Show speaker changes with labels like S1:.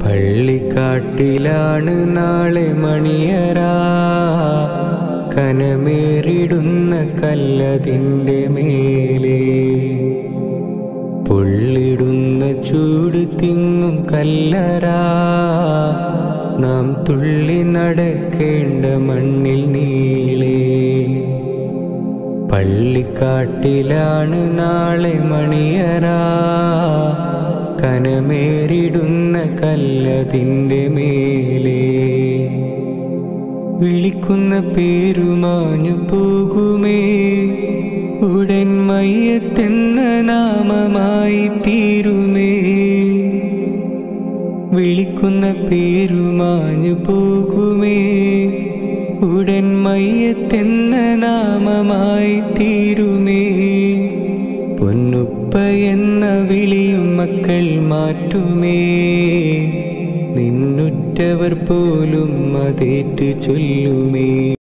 S1: പള്ളിക്കാട്ടിലാണ് നാളെ മണിയറ കനമേറിടുന്ന കല്ലതിൻ്റെ മേലെ പൊള്ളിടുന്ന ചൂട് തിങ്ങും കല്ലറ നാം തുള്ളി നടക്കേണ്ട മണ്ണിൽ നീളേ പള്ളിക്കാട്ടിലാണ് നാളെ മണിയറ കനമേറിടുന്ന കല്ലതിൻ്റെ മേലെ വിളിക്കുന്ന പേരുമാഞ്ഞു പോകുമേ ഉടൻ മയ്യത്തെന്ന നാമമായി തീരുമേ വിളിക്കുന്ന പേരുമാഞ്ഞു പോകുമേ ഉടൻ മയ്യത്തെന്ന നാമമായി തീരുമേ പൊന്നുപ്പ എന്ന വിളിയും മക്കൾ മാറ്റുമേ നിന്നുറ്റവർ പോലും അതേറ്റു ചൊല്ലുമേ